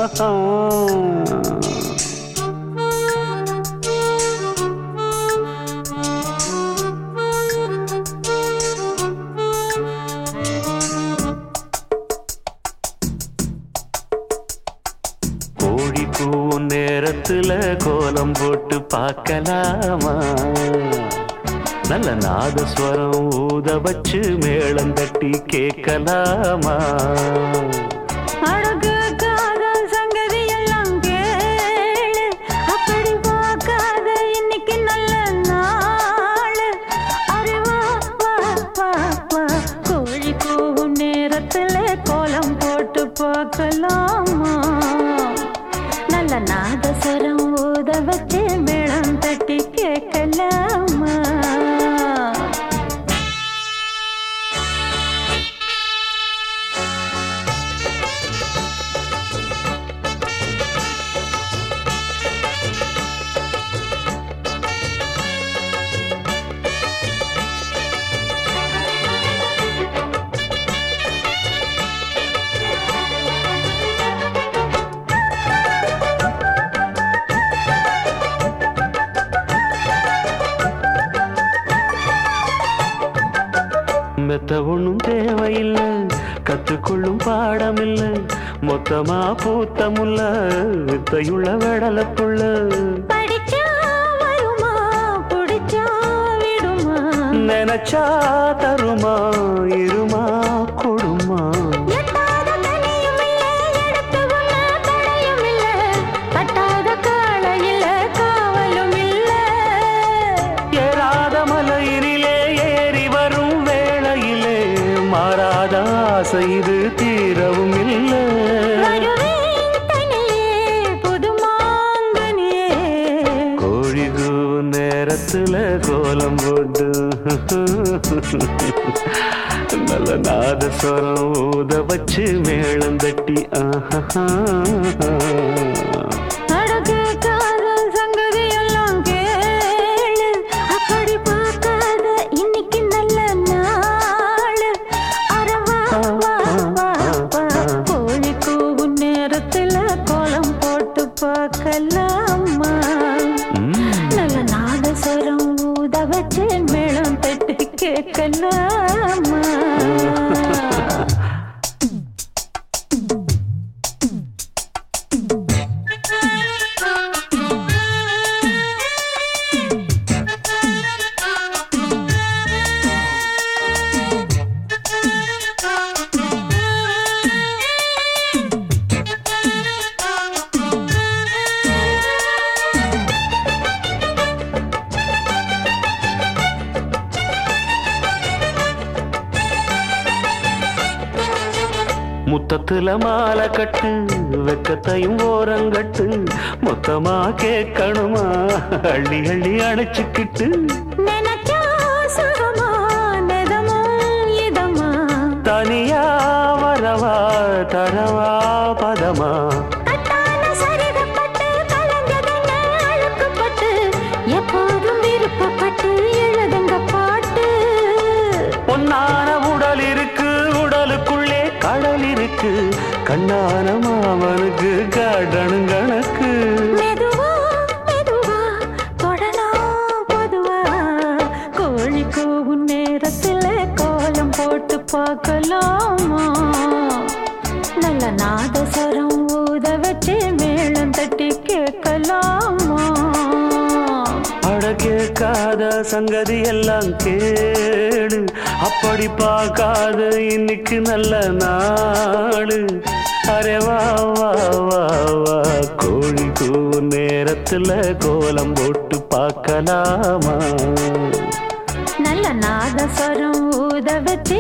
கோழி கூவும் நேரத்துல கோலம் போட்டு பார்க்கலாமா நல்ல நாதஸ்வரம் ஊத வச்சு மேளம் தட்டி கேட்கலாமா அழகு காதல் சங்கதி எல்லாம் கேளு அப்படி பார்க்காத இன்னைக்கு நல்ல நாள் அறிவா வா வா வா கோழி கூவும் நேரத்துல கோலம் போட்டு பார்க்கலாமா நல்ல நாதஸ்வரம் ஊத வச்சு மேளம் தட்டி கேட்கலாமா மெத்த ஒண்ணும் தேவையில்லை கத்துக்கொள்ளும் பாடமில்லை மொத்தமா பூத்த முல்ல வித்தையுள்ள வெடலப்புள்ள படிச்சா வருமா புடிச்சா விடுமா நினைச்சா தருமா இருமா கொடுமா எட்டாத தனியும் இல்ல எடுத்து உண்ண தடையும் இல்ல கட்டாத காளையில காவலும் இல்ல ஏறாத மலையினிலே ஏறி வரும் வேளையிலே மாறாத ஆசை இது தீரவும் இல்லை வருவேன் தனியே புதுமாங்கனியே கோழி கூவும் நேரத்துல கோலம் போட்டு நல்ல நாதஸ்வரம் ஊத வச்சு மேளம் தட்டி ஆஹா அழகு காதல் சங்கதி எல்லாம் கேளு அப்படி பார்க்காத இன்னைக்கு நல்ல நாள் அரவா வா வா வா கோழி கூவும் நேரத்துல கோலம் போட்டு பார்க்கலாமா ம், நல்ல நாதஸ்வரம் ஊத வச்சு மேளம் தட்டி கேட்கலாமா முத்தத்துல மாலை கட்டு வெக்கத்தையும் ஓரங்கட்டு மொத்தமா கேட்கணுமா அள்ளி அள்ளி அணைச்சுக்கிட்டு நினைச்சா சுகமா நெதமா இதமா தனியா வரவா தரவா பதமா கட்டான சரிகப்பட்டு கலந்ததென்ன அழுக்குப்பட்டு எப்போதும் விருப்பப்பட்டு எழுதுங்க பாட்டு பொன்னான உடல் இருக்கு உடலுக்குள்ளே கடல் இருக்கு கண்ணான மாமனுக்கு காட்டணும் கணக்கு மெதுவா மெதுவா தொடலாம் பொதுவா கோழி கூவும் நேரத்துல கோலம் போட்டு பார்க்கலாமா நல்ல நாதஸ்வரம் ஊத வச்சு மேளம் தட்டி கேட்கலாமா அட கேட்காத சங்கதி எல்லாம் கேடு அப்படி பார்க்காத இன்னைக்கு நல்ல நாடு அரே வா வா வா வா கோழி கூவும் நேரத்துல கோலம் போட்டு பார்க்கலாமா நல்ல நாதஸ்வரம் ஊத வச்சு